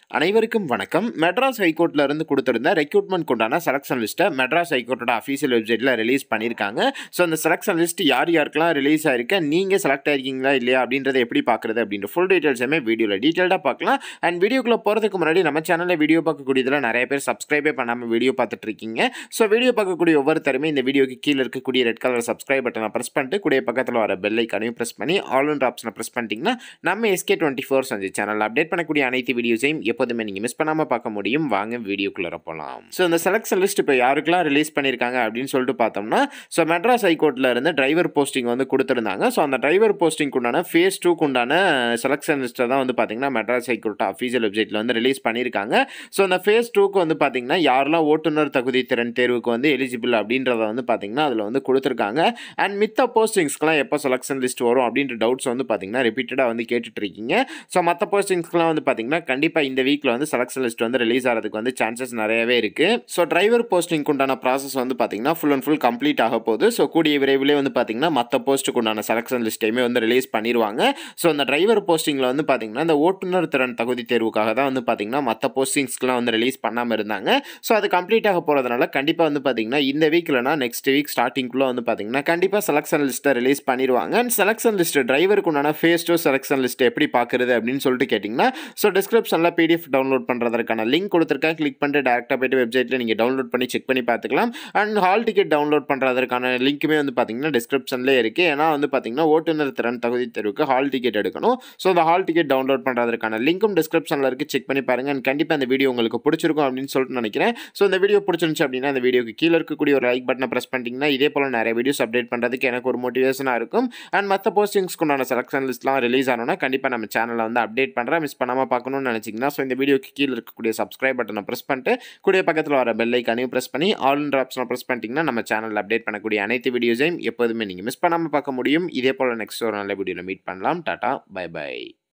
அனைவருக்கும் வணக்கம் மெட்ராஸ் ஹைகோர்ட்ல இருந்து கொடுத்திருந்த ரெக்ரூட்மெண்ட் உண்டான செலக்ஷன் லிஸ்ட்டை மெட்ராஸ் ஹைகோர்ட்டோட அஃபீஷியல் வெப்சைட்டில் ரிலீஸ் பண்ணியிருக்காங்க ஸோ அந்த செலக்ஷன் லிஸ்ட் யார் யாருக்கெல்லாம் ரிலீஸ் ஆயிருக்கு நீங்கள் செலக்ட் ஆயிருக்கீங்களா இல்லையா அப்படின்றத எப்படி பார்க்குறது அப்படின்ற ஃபுல் டீட்டெயில்ஸுமே வீடியோவில் டீட்டெயிலாக பார்க்கலாம் அண்ட் வீடியோக்குள்ளே போகிறதுக்கு முன்னாடி நம்ம சேனலில் வீடியோ பார்க்கக்கூடியதில் நிறைய பேர் சப்ஸ்கிரைபே பண்ணாமல் வீடியோ பார்த்துட்டு இருக்கீங்க ஸோ வீடியோ பார்க்கக்கூடிய ஒவ்வொருத்தருமே இந்த வீடியோக்கு கீழே இருக்கக்கூடிய ரெட் கலர் சப்ஸ்கிரைப் பட்டனை ப்ரெஸ் பண்ணிட்டு கூடிய பக்கத்தில் வர பெல் ஐக்கானையும் ப்ரெஸ் பண்ணி ஆல் ஒன் ஆப்ஷனை ப்ரெஸ் பண்ணிட்டீங்கன்னா நம்ம எஸ்கே டுவெண்ட்டி ஃபோர் சந்தி சேனல் அப்டேட் பண்ணக்கூடிய அனைத்து வீடியோஸையும் எப்போதுமே நீங்கள் மிஸ் பண்ணாமல் பார்க்க முடியும் வாங்க வீடியோக்குள்ளே போகலாம் ஸோ இந்த செலக்ஷன் லிஸ்ட் இப்போ யாருக்கெல்லாம் ரிலீஸ் பண்ணியிருக்காங்க அப்படின்னு சொல்லிட்டு பார்த்தோம்னா ஸோ மெட்ராஸ் ஹைகோர்ட்டில் இருந்து டிரைவர் போஸ்டிங் வந்து கொடுத்துருந்தாங்க ஸோ அந்த டிரைவர் போஸ்டிங்க்கு உண்டான ஃபேஸ் டூக்கு உண்டான செலக்ஷன் லிஸ்ட்டை தான் வந்து பார்த்தீங்கன்னா மெட்ராஸ் ஹைகோர்ட் அஃபீஷியல் வெப்சைட்டில் வந்து ரிலீஸ் பண்ணியிருக்காங்க ஸோ அந்த ஃபேஸ் டூக்கு வந்து பார்த்தீங்கன்னா யாரெல்லாம் ஓட்டுநர் தகுதி திறன் தேர்வுக்கு வந்து எலிஜிபிள் அப்படின்றத வந்து பார்த்தீங்கன்னா அதில் வந்து கொடுத்துருக்காங்க அண்ட் மித்த போஸ்டிங்ஸ்க்குலாம் எப்போ செலக்ஷன் லிஸ்ட் வரும் அப்படின்ற டவுட்ஸ் வந்து பார்த்தீங்கன்னா ரிப்பீட்டடாக வந்து கேட்டுட்டு இருக்கீங்க ஸோ மற்ற போஸ்டிங்ஸ்க்குலாம் வந்து பார்த்தீங்கன்னா கண்டிப்பாக இந்த வீக்கில் வந்து செலக்ஷன் லிஸ்ட் வந்து ரிலீஸ் ஆகிறதுக்கு வந்து சான்சஸ் நிறையவே இருக்குது ஸோ டிரைவர் போஸ்டிங்க்கு உண்டான ப்ராசஸ் வந்து பார்த்தீங்கன்னா ஃபுல் அண்ட் ஃபுல் கம்ப்ளீட் ஆக போகுது ஸோ கூடிய விரைவிலே வந்து பார்த்தீங்கன்னா மற்ற போஸ்ட்டுக்கு உண்டான செலக்ஷன் லிஸ்ட்டையுமே வந்து ரிலீஸ் பண்ணிடுவாங்க ஸோ அந்த டிரைவர் போஸ்டிங்கில் வந்து பார்த்தீங்கன்னா இந்த ஓட்டுநர் திறன் தகுதி தேர்வுக்காக தான் வந்து பார்த்தீங்கன்னா மற்ற போஸ்டிங்ஸ்க்குலாம் வந்து ரிலீஸ் பண்ணாமல் இருந்தாங்க ஸோ அது கம்ப்ளீட் ஆக போகிறதுனால கண்டிப்பாக வந்து பார்த்தீங்கன்னா இந்த வீக்லனா நெக்ஸ்ட் வீக் ஸ்டார்டிங்குள்ளே வந்து பார்த்தீங்கன்னா கண்டிப்பாக செலக்ஷன் லிஸ்ட்டை ரிலீஸ் பண்ணிடுவாங்க அண்ட் செலக்ஷன் லிஸ்ட் டிரைவருக்கு உண்டான ஃபேஸ் டூ செலக்ஷன் லிஸ்ட் எப்படி பார்க்குறது அப்படின்னு சொல்லிட்டு கேட்டிங்கன்னா ஸோ டிஸ்கிரிப்ஷனில் பிடிஎஃப் டவுன்லோட் பண்ணுறதுக்கான லிங்க் கொடுத்துருக்கேன் கிளிக் பண்ணிட்டு டேரெக்டாக போய்ட்டு வெப்சைட்டில் நீங்கள் டவுன்லோட் பண்ணி செக் பண்ணி பார்த்துக்கலாம் அண்ட் ஹால் டிக்கெட் டவுன்லோட் பண்ணுறதுக்கான லிங்க்குமே வந்து பார்த்தீங்கன்னா டிஸ்கிரிப்ஷன்லேயே இருக்குது ஏன்னா வந்து பார்த்தீங்கன்னா ஓட்டுநர் திறன் தகுதி தேர்வுக்கு ஹால் டிக்கெட் எடுக்கணும் ஸோ அந்த ஹால் டிக்கெட் டவுன்லோட் பண்ணுறதுக்கான லிங்க்கும் டிஸ்கிரிப்ஷனில் இருக்குது செக் பண்ணி பாருங்கள் அண்ட் கண்டிப்பாக இந்த வீடியோ உங்களுக்கு பிடிச்சிருக்கும் அப்படின்னு சொல்லிட்டு நினைக்கிறேன் ஸோ இந்த வீடியோ பிடிச்சிருந்துச்சு அப்படின்னா இந்த வீடியோக்கு கீழே இருக்கக்கூடிய ஒரு லைக் பட்டனை ப்ரெஸ் பண்ணிட்டீங்கன்னா இதே போல் நிறைய வீடியோஸ் அப்டேட் பண்ணுறதுக்கு எனக்கு ஒரு மோட்டிவேஷனாக இருக்கும் அண்ட் மற்ற போஸ்டிங்ஸ்க்கு உண்டான செலக்ஷன் லிஸ்ட்லாம் ரிலீஸ் ஆனோன்னா கண்டிப்பாக நம்ம சேனலில் வந்து அப்டேட் பண்ணுறேன் மிஸ் பண்ணாமல் பார்க்கணும்னு நினச்சிங்கன்னா ஸோ இந்த வீடியோக்கு கீழே இருக்கக்கூடிய சப்ஸ்கிரைப் பட்டனை ப்ரெஸ் பண்ணிட்டு கூடிய பக்கத்தில் வர பெல் ஐக்கானையும் ப்ரெஸ் பண்ணி ஆல் இன்ற ஆப்ஷனை ப்ரெஸ் பண்ணிட்டீங்கன்னா நம்ம சேனலில் அப்டேட் பண்ணக்கூடிய அனைத்து வீடியோஸையும் எப்போதுமே நீங்கள் மிஸ் பண்ணாமல் பார்க்க முடியும் இதே போல் நெக்ஸ்ட் ஒரு நல்ல வீடியோவில் மீட் பண்ணலாம் டாட்டா பை பை